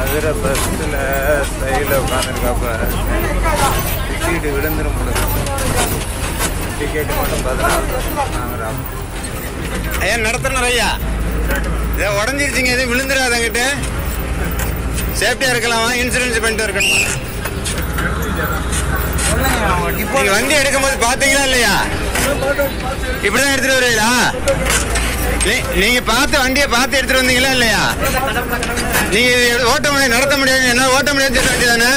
மதுரை பஸ்ஸில் சைடில் உட்காந்துருக்காப்ப டிக்கெட்டு விழுந்துரும் முடியும் டிக்கெட்டு மட்டும் பதினாலு வாங்குறாங்க ஐயா நடத்துனர் ஐயா இதை உடஞ்சிருச்சிங்க எதுவும் விழுந்துடாதங்கிட்ட சேஃப்டியாக இருக்கலாமா இன்சூரன்ஸ் பண்ணிட்டு இருக்கணுமா நீங்க வண்டி எடுக்கும்போது பாத்தீங்களா இல்லையா இப்படிதான் எடுத்துட்டு வருவீங்களா நீ- நீங்க பார்த்து வண்டியை பார்த்து எடுத்துட்டு வந்தீங்களா இல்லையா நீங்க இது ஓட்ட முடியாது நடத்த முடியாது என்ன ஓட்ட முடியாது சொல்ல வேண்டியதானே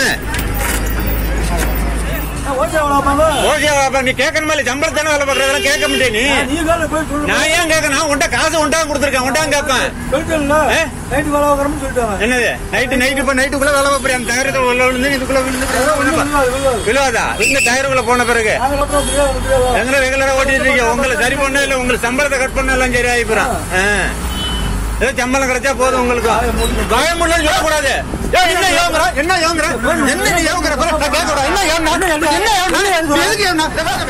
ஓகே நீ கேட்கணுமா இல்ல சம்பளத்தானே வேலை பார்க்கறதெல்லாம் கேட்க முடியாது நீ நான் ஏன் கேட்க நான் உன்ட்ட காசு உண்டா கொடுத்துருக்கேன் உண்டா கேட்பேன் ஏ? என்னது நைட்டு நைட்டு இப்ப நைட்டுக்குள்ள வேலை பார்ப்பறியா அந்த டயருக்கு உள்ள விழுந்து இதுக்குள்ள விழுந்து விழுவாதா இந்த டயருக்குள்ள போன பிறகு எங்களை ரெகுலரா ஓட்டிட்டு இருக்கீங்க உங்களை சரி பண்ண இல்ல உங்களுக்கு சம்பளத்தை கட் பண்ண எல்லாம் சரி ஆயிப்புறான் ஏதோ சம்பளம் கிடைச்சா போதும் உங்களுக்கு பயம் இல்லைன்னு சொல்லக்கூடாது ஏய், என்ன யோகரா என்ன யோகரா என்ன நீ யோகரா பரவ நான் கேட்க கூடாது என்ன யோகனா என்ன யோகனா எதுக்கு யோகனா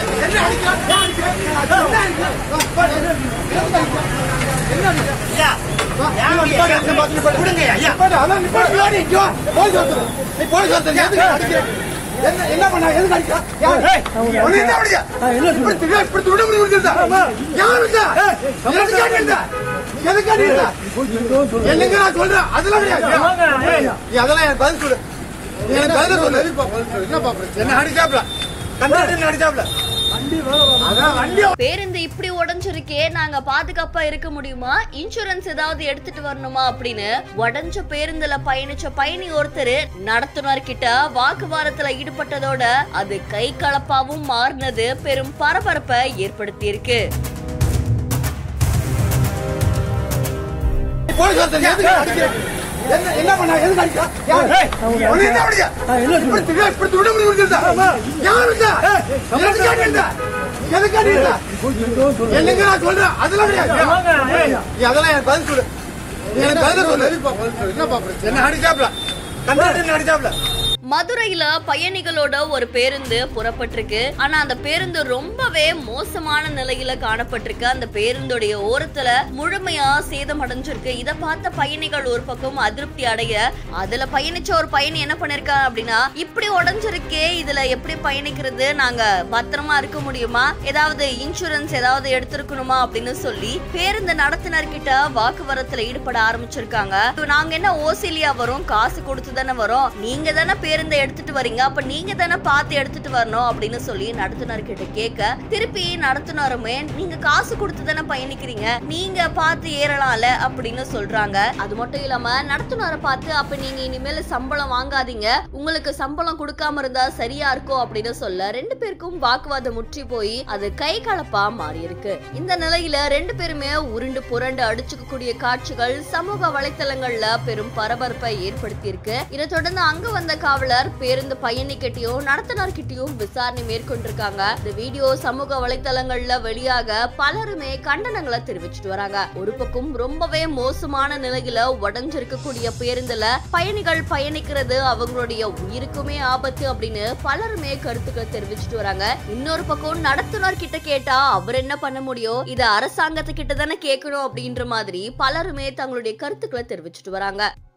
என்ன பண்ண எதுக்கு அடிக்கிறா யார்? உன்னை என்ன அடிக்க? இப்படி திடீர் இப்படி துட முடிவு கொடுத்திருந்தா? யார் வச்சா? எதுக்கு அடிக்கிறா? எதுக்கு அடிக்கிறா? என்னங்க நான் சொல்றேன் அதெல்லாம் கிடையாது நீ அதெல்லாம் எனக்கு பதில் சொல்லு நீ எனக்கு பதில் சொல்லு என்னப்பா பிரச்சனை? என்ன அடிச்சாப்ல கண்டாடி அடிச்சாப்ல அதான் வண்டி பேருந்து இப்படி உடைஞ்சிருக்கே நாங்க பாதுகாப்பா இருக்க முடியுமா இன்சூரன்ஸ் ஏதாவது எடுத்துட்டு வரணுமா அப்படின்னு உடைஞ்ச பேருந்துல பயணிச்ச பயணி ஒருத்தர் நடத்துனர் கிட்ட வாக்குவாதத்துல ஈடுபட்டதோட அது கை கலப்பாவும் மாறினது பெரும் பரபரப்பை ஏற்படுத்தி இருக்கு போலீஸ் ஒருத்தன் எதுக்கு அடிக்கிற? என்ன என்ன பண்ண எதுக்கு அடிக்கிறா? யார்? உன்னை என்ன அடிக்க? இப்படி திடீர் இப்படி துட முடிவு கொடுத்திருந்தா? யார் வச்சா? எதுக்கு அடிக்கிறா? எதுக்கு அடிக்கிறா? என்னங்க நான் சொல்றேன் அதெல்லாம் கிடையாது நீ அதெல்லாம் எனக்கு பதில் சொல்லு நீ எனக்கு பதில் சொல்லு என்னப்பா பிரச்சனை? என்ன அடிச்சாப்ல கண்டாடி அடிச்சாப்ல மதுரையில பயணிகளோட ஒரு பேருந்து புறப்பட்டிருக்கு ஆனா அந்த பேருந்து ரொம்பவே மோசமான நிலையில காணப்பட்டிருக்கு அந்த பேருந்துடைய ஓரத்துல முழுமையா சேதம் அடைஞ்சிருக்கு இத பார்த்த பயணிகள் ஒரு பக்கம் அதிருப்தி அடைய அதுல பயணிச்ச ஒரு பயணி என்ன பண்ணிருக்காங்க அப்படின்னா இப்படி உடைஞ்சிருக்கே இதுல எப்படி பயணிக்கிறது நாங்க பத்திரமா இருக்க முடியுமா ஏதாவது இன்சூரன்ஸ் ஏதாவது எடுத்திருக்கணுமா அப்படின்னு சொல்லி பேருந்து நடத்துனர் கிட்ட வாக்குவாதத்துல ஈடுபட ஆரம்பிச்சிருக்காங்க இப்ப நாங்க என்ன ஓசிலியா வரோம் காசு கொடுத்து தானே வரோம் நீங்க தானே பேருந்தை எடுத்துட்டு வரீங்க அப்ப நீங்க தானே பார்த்து எடுத்துட்டு வரணும் அப்படின்னு சொல்லி நடத்துனர் கிட்ட கேட்க திருப்பி நடத்துனருமே நீங்க காசு கொடுத்து தானே பயணிக்கிறீங்க நீங்க பார்த்து ஏறலாம்ல அப்படின்னு சொல்றாங்க அது மட்டும் இல்லாம நடத்துனரை பார்த்து அப்ப நீங்க இனிமேல் சம்பளம் வாங்காதீங்க உங்களுக்கு சம்பளம் கொடுக்காம இருந்தா சரியா இருக்கும் அப்படின்னு சொல்ல ரெண்டு பேருக்கும் வாக்குவாதம் முற்றி போய் அது கை கலப்பா மாறி இருக்கு இந்த நிலையில ரெண்டு பேருமே உருண்டு புரண்டு அடிச்சுக்கக்கூடிய காட்சிகள் சமூக வலைத்தளங்கள்ல பெரும் பரபரப்பை ஏற்படுத்தி இருக்கு இதை தொடர்ந்து அங்க வந்த காவலர் பேருந்து பயணிக்கிட்டயும் நடத்துனர்கிட்டயும் விசாரணை மேற்கொண்டிருக்காங்க இந்த வீடியோ சமூக வலைத்தளங்கள்ல வெளியாக பலருமே கண்டனங்களை தெரிவிச்சிட்டு வராங்க ஒரு பக்கம் ரொம்பவே மோசமான நிலையில உடஞ்சிருக்கக்கூடிய பேருந்துல பயணிகள் பயணிக்கிறது அவங்களுடைய உயிருக்குமே ஆபத்து அப்படின்னு பலருமே கருத்துக்களை தெரிவிச்சிட்டு வராங்க இன்னொரு பக்கம் நடத்துனர் கிட்ட கேட்டா அவர் என்ன பண்ண முடியும் இத அரசாங்கத்து கிட்ட தானே கேட்கணும் அப்படின்ற மாதிரி பலருமே தங்களுடைய கருத்துக்களை தெரிவிச்சிட்டு வராங்க